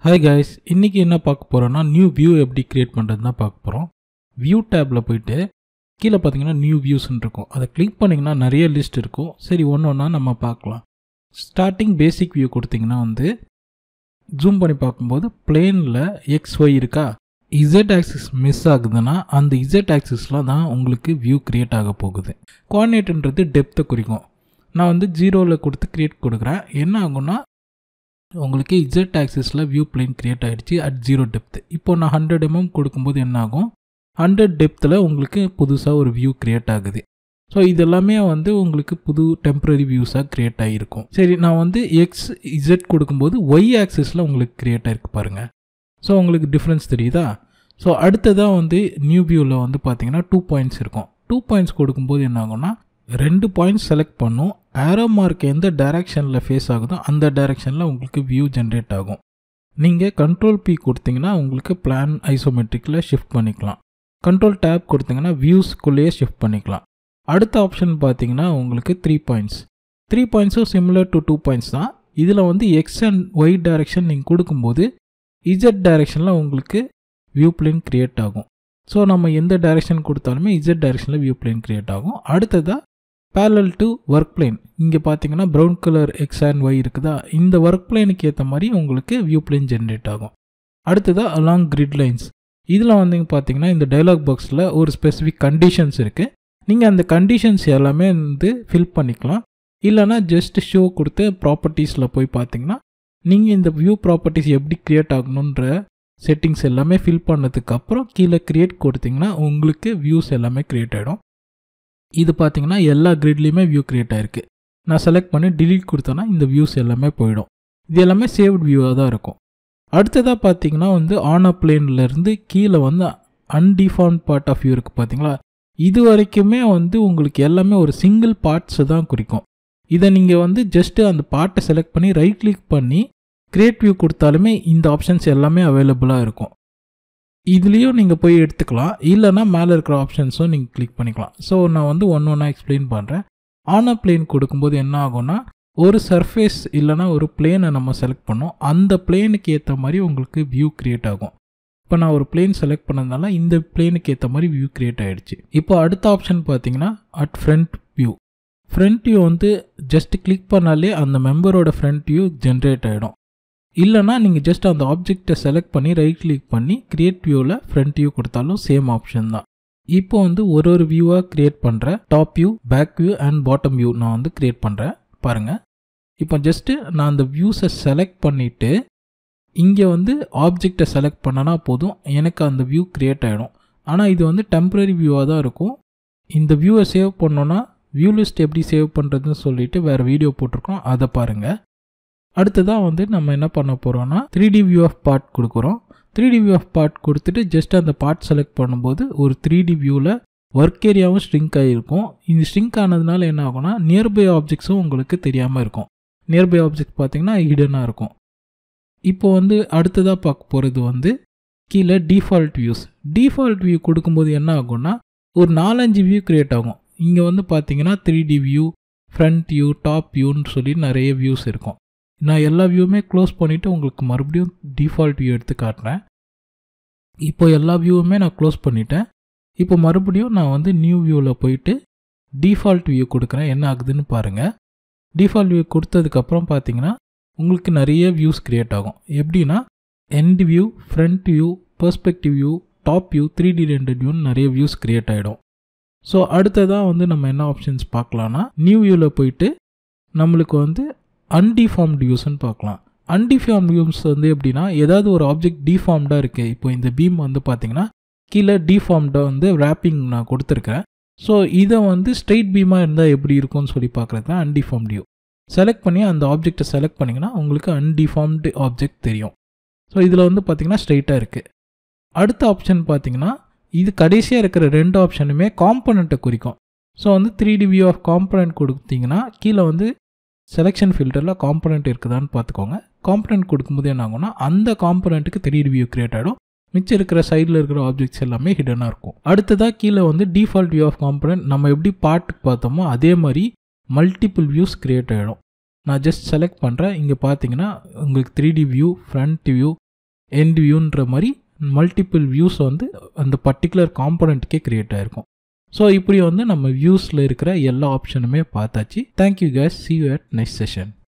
hi guys இன்றைக்கி என்ன பார்க்க போகிறோன்னா நியூ வியூ எப்படி க்ரியேட் பண்ணுறது தான் பார்க்க போகிறோம் வியூ டேப்பில் போயிட்டு கீழே பார்த்தீங்கன்னா நியூ வியூஸ்ன்னு இருக்கும் அதை கிளிக் பண்ணிங்கன்னா நிறைய லிஸ்ட் இருக்கும் சரி ஒன்று ஒன்றா நம்ம பார்க்கலாம் ஸ்டார்டிங் பேசிக் வியூ கொடுத்தீங்கன்னா வந்து ஜூம் பண்ணி பார்க்கும்போது பிளேனில் எக்ஸ் ஒய் இருக்கா இசட் ஆக்சிஸ் மிஸ் ஆகுதுன்னா அந்த இசட் ஆக்சிஸில் தான் உங்களுக்கு வியூ க்ரியேட் ஆக போகுது கோஆர்டினேட்ன்றது டெப்த்தை குறிக்கும் நான் வந்து ஜீரோவில் கொடுத்து க்ரியேட் கொடுக்குறேன் என்ன ஆகும்னா உங்களுக்கு இசட் ஆக்சிஸில் வியூ பிளேன் க்ரியேட் ஆகிடுச்சு அட் ஜீரோ டெப்த் இப்போ நான் ஹண்ட்ரட் எம்எம் கொடுக்கும்போது என்ன ஆகும் ஹண்ட்ரட் டெப்த்தில் உங்களுக்கு புதுசாக ஒரு வியூ க்ரியேட் ஆகுது ஸோ இதெல்லாமே வந்து உங்களுக்கு புது டெம்பரரி வியூஸாக க்ரியேட் ஆகிருக்கும் சரி நான் வந்து எக்ஸ் இசட் கொடுக்கும்போது ஒய் ஆக்சிஸில் உங்களுக்கு க்ரியேட் ஆகிருக்கு பாருங்கள் ஸோ உங்களுக்கு டிஃப்ரென்ஸ் தெரியுதா ஸோ அடுத்ததாக வந்து நியூ வியூவில் வந்து பார்த்தீங்கன்னா டூ பாயிண்ட்ஸ் இருக்கும் டூ பாயிண்ட்ஸ் கொடுக்கும்போது என்ன ஆகும்னா ரெண்டு பாயிண்ட்ஸ் செலக்ட் பண்ணும் ஆரோ மார்க் எந்த டைரெக்ஷனில் ஃபேஸ் ஆகுதோ அந்த டைரெக்ஷனில் உங்களுக்கு வியூ ஜென்ரேட் ஆகும் நீங்கள் கண்ட்ரோல் பி கொடுத்தீங்கன்னா உங்களுக்கு பிளான் ஐசோமெட்ரிக்கில் ஷிஃப்ட் பண்ணிக்கலாம் கண்ட்ரோல் டேப் கொடுத்தீங்கன்னா வியூஸ்க்குள்ளேயே ஷிஃப்ட் பண்ணிக்கலாம் அடுத்த ஆப்ஷன் பார்த்தீங்கன்னா உங்களுக்கு த்ரீ பாயிண்ட்ஸ் த்ரீ பாயிண்ட்ஸும் சிமிலர் டு டூ பாயிண்ட்ஸ் தான் இதில் வந்து எக்ஸ் அண்ட் ஒய் டைரெக்ஷன் நீங்கள் கொடுக்கும்போது இசட் டைரெக்ஷனில் உங்களுக்கு வியூ பிளேன் க்ரியேட் ஆகும் ஸோ நம்ம எந்த டைரெக்ஷன் கொடுத்தாலுமே இசட் டைரெக்ஷனில் வியூ பிளேன் க்ரியேட் ஆகும் அடுத்ததாக பேரல் டு ஒர்க் பிளேன் இங்கே பார்த்தீங்கன்னா brown colour X and Y இருக்குதா இந்த ஒர்க் பிளேனுக்கு ஏற்ற மாதிரி உங்களுக்கு வியூ பிளேன் ஜென்ரேட் ஆகும் அடுத்ததாக அலாங் கிரிட் லைன்ஸ் இதில் வந்து பார்த்தீங்கன்னா இந்த டைலாக் பாக்ஸில் ஒரு ஸ்பெசிஃபிக் கண்டிஷன்ஸ் இருக்குது நீங்கள் அந்த கண்டிஷன்ஸ் எல்லாமே வந்து ஃபில் பண்ணிக்கலாம் இல்லைனா ஜஸ்ட் ஷோ கொடுத்து ப்ராப்பர்ட்டிஸில் போய் பார்த்தீங்கன்னா நீங்கள் இந்த வியூ ப்ராப்பர்ட்டிஸ் எப்படி க்ரியேட் ஆகணுன்ற செட்டிங்ஸ் எல்லாமே ஃபில் பண்ணதுக்கு அப்புறம் கீழே க்ரியேட் கொடுத்தீங்கன்னா உங்களுக்கு வியூஸ் எல்லாமே க்ரியேட் ஆகிடும் இது பார்த்தீங்கன்னா எல்லா கிரிட்லேயுமே வியூ க்ரியேட் ஆயிருக்கு நான் செலக்ட் பண்ணி டிலீட் கொடுத்தேன்னா இந்த வியூஸ் எல்லாமே போயிடும் இது எல்லாமே சேவ்ட் வியூவாக தான் இருக்கும் அடுத்ததாக பார்த்தீங்கன்னா வந்து ஆன் அ பிளேன்லேருந்து கீழே வந்து அன்டிஃபார்ம் பார்ட் ஆஃப் வியூ இருக்குது பார்த்தீங்களா இது வரைக்குமே வந்து உங்களுக்கு எல்லாமே ஒரு சிங்கிள் பார்ட்ஸை தான் குறிக்கும் இதை நீங்கள் வந்து ஜஸ்ட்டு அந்த பார்ட்டை செலக்ட் பண்ணி ரைட் கிளிக் பண்ணி கிரியேட் வியூ கொடுத்தாலுமே இந்த ஆப்ஷன்ஸ் எல்லாமே அவைலபிளாக இருக்கும் இதுலேயும் நீங்கள் போய் எடுத்துக்கலாம் இல்லைனா மேலே இருக்கிற ஆப்ஷன்ஸும் நீங்கள் கிளிக் பண்ணிக்கலாம் ஸோ நான் வந்து ஒன்று ஒன்றா எக்ஸ்பிளைன் பண்ணுறேன் ஆன் அ பிளேன் கொடுக்கும்போது என்ன ஆகும்னா ஒரு சர்ஃபேஸ் இல்லைனா ஒரு பிளேனை நம்ம செலக்ட் பண்ணோம் அந்த பிளேனுக்கு ஏற்ற மாதிரி உங்களுக்கு வியூ க்ரியேட் ஆகும் இப்போ நான் ஒரு பிளேன் செலக்ட் பண்ணதுனால இந்த பிளேனுக்கு ஏற்ற மாதிரி வியூ க்ரியேட் ஆகிடுச்சு இப்போ அடுத்த ஆப்ஷன் பார்த்தீங்கன்னா at front view front view வந்து ஜஸ்ட் கிளிக் பண்ணாலே அந்த மெம்பரோட ஃப்ரண்ட் வியூ ஜென்ரேட் ஆகிடும் இல்லைனா நீங்கள் ஜஸ்ட் அந்த ஆப்ஜெக்டை செலக்ட் பண்ணி ரைட் கிளிக் பண்ணி கிரியேட் வியூவில் ஃப்ரண்ட் வியூ கொடுத்தாலும் சேம் ஆப்ஷன் தான் இப்போ வந்து ஒரு ஒரு வியூவாக க்ரியேட் பண்ணுறேன் top view back view and bottom view நான் வந்து க்ரியேட் பண்ணுறேன் பாருங்கள் இப்போ ஜஸ்ட்டு நான் அந்த வியூஸை செலக்ட் பண்ணிவிட்டு இங்கே வந்து ஆப்ஜெக்டை செலக்ட் பண்ணனா போதும் எனக்கு அந்த வியூ க்ரியேட் ஆகிடும் ஆனால் இது வந்து டெம்ப்ரரி வியூவாக தான் இருக்கும் இந்த வியூவை சேவ் பண்ணோன்னா வியூ லிஸ்ட் எப்படி சேவ் பண்ணுறதுன்னு சொல்லிட்டு வேறு வீடியோ போட்டிருக்கோம் அதை பாருங்கள் அடுத்ததாக வந்து நம்ம என்ன பண்ண போகிறோம்னா three D view of part கொடுக்குறோம் three D view of part கொடுத்துட்டு ஜஸ்ட் அந்த பார்ட் செலக்ட் பண்ணும்போது ஒரு த்ரீ டி வியூவில் ஒர்க் ஏரியாவும் ஸ்ட்ரிங்க் ஆகிருக்கும் இந்த ஸ்ட்ரிங்க் ஆனதுனால என்ன ஆகும்னா நியர்பை ஆப்ஜெக்ட்ஸும் உங்களுக்கு தெரியாமல் இருக்கும் நியர்பை ஆப்ஜெக்ட் பார்த்தீங்கன்னா ஹிடனாக இருக்கும் இப்போ வந்து அடுத்ததாக பார்க்க போகிறது வந்து கீழே டிஃபால்ட் வியூஸ் டிஃபால்ட் வியூ கொடுக்கும்போது என்ன ஆகும்னா ஒரு நாலஞ்சு வியூ க்ரியேட் ஆகும் இங்கே வந்து பார்த்தீங்கன்னா three D view front view top வியூன்னு சொல்லி நிறைய வியூஸ் இருக்கும் நான் எல்லா வியூவுமே க்ளோஸ் பண்ணிவிட்டு உங்களுக்கு மறுபடியும் டிஃபால்ட் வியூ எடுத்து காட்டுறேன் இப்போ எல்லா வியூவுமே நான் க்ளோஸ் பண்ணிட்டேன் இப்போ மறுபடியும் நான் வந்து நியூ வியூவில் போயிட்டு டிஃபால்ட் வியூ கொடுக்குறேன் என்ன ஆகுதுன்னு பாருங்கள் டிஃபால்ட் வியூ கொடுத்ததுக்கப்புறம் பார்த்தீங்கன்னா உங்களுக்கு நிறைய வியூஸ் க்ரியேட் ஆகும் எப்படின்னா end view front view perspective view top view three D ரெண்டு வியூன்னு நிறைய வியூஸ் க்ரியேட் ஆகிடும் ஸோ அடுத்ததாக வந்து நம்ம என்ன ஆப்ஷன்ஸ் பார்க்கலான்னா நியூ வியூவில் போயிட்டு நம்மளுக்கு வந்து அன்டிஃபார்ம்டு வியூஸ்ன்னு பார்க்கலாம் அன்டிஃபார்ம்டு வியூஸ் வந்து எப்படின்னா ஏதாவது ஒரு ஆப்ஜெக்ட் டிஃபார்ம்டாக இருக்குது இப்போ இந்த பீம் வந்து பார்த்தீங்கன்னா கீழே டிஃபார்ம்டாக வந்து ரேப்பிங் நான் கொடுத்துருக்கேன் ஸோ இதை வந்து ஸ்ட்ரெயிட் பீமாக இருந்தால் எப்படி இருக்கும்னு சொல்லி பார்க்குறது தான் அன்டிஃபார்ம்டு வியூ செலக்ட் பண்ணி அந்த ஆப்ஜெக்டை செலக்ட் பண்ணிங்கன்னா உங்களுக்கு அன்டிஃபார்ம்டு ஆப்ஜெக்ட் தெரியும் ஸோ இதில் வந்து பார்த்தீங்கன்னா ஸ்ட்ரெயிட்டாக இருக்குது அடுத்த ஆப்ஷன் பார்த்தீங்கன்னா இது கடைசியாக இருக்கிற ரெண்டு ஆப்ஷனுமே காம்பனண்ட்டை குறிக்கும் ஸோ வந்து three D view of component கொடுத்தீங்கன்னா கீழே வந்து செலெக்ஷன் ஃபில்டரில் காம்பனண்ட் இருக்குதான்னு பார்த்துக்கோங்க காம்பனண்ட் கொடுக்கும்போது என்ன ஆகும்னா அந்த காம்பனண்ட்டுக்கு த்ரீ டி வியூ க்ரியேட் ஆகிடும் மிச்சம் இருக்கிற சைடில் இருக்கிற ஆப்ஜெக்ட்ஸ் எல்லாமே ஹிடனாக இருக்கும் அடுத்ததாக கீழே வந்து டிஃபால்ட் வியூ ஆஃப் காம்பனண்ட் நம்ம எப்படி பார்ட்டுக்கு பார்த்தோமோ அதே மாதிரி மல்டிபிள் வியூஸ் க்ரியேட் ஆகிடும் நான் ஜஸ்ட் செலக்ட் பண்ணுறேன் இங்கே பார்த்தீங்கன்னா உங்களுக்கு three D view front view end வியூன்ற மாதிரி மல்டிபிள் வியூஸ் வந்து அந்த பர்டிகுலர் காம்பனண்ட்டுக்கே க்ரியேட் ஆகிருக்கும் ஸோ இப்படி வந்து நம்ம வியூஸில் இருக்கிற எல்லா ஆப்ஷனுமே பார்த்தாச்சு thank you guys see you at next session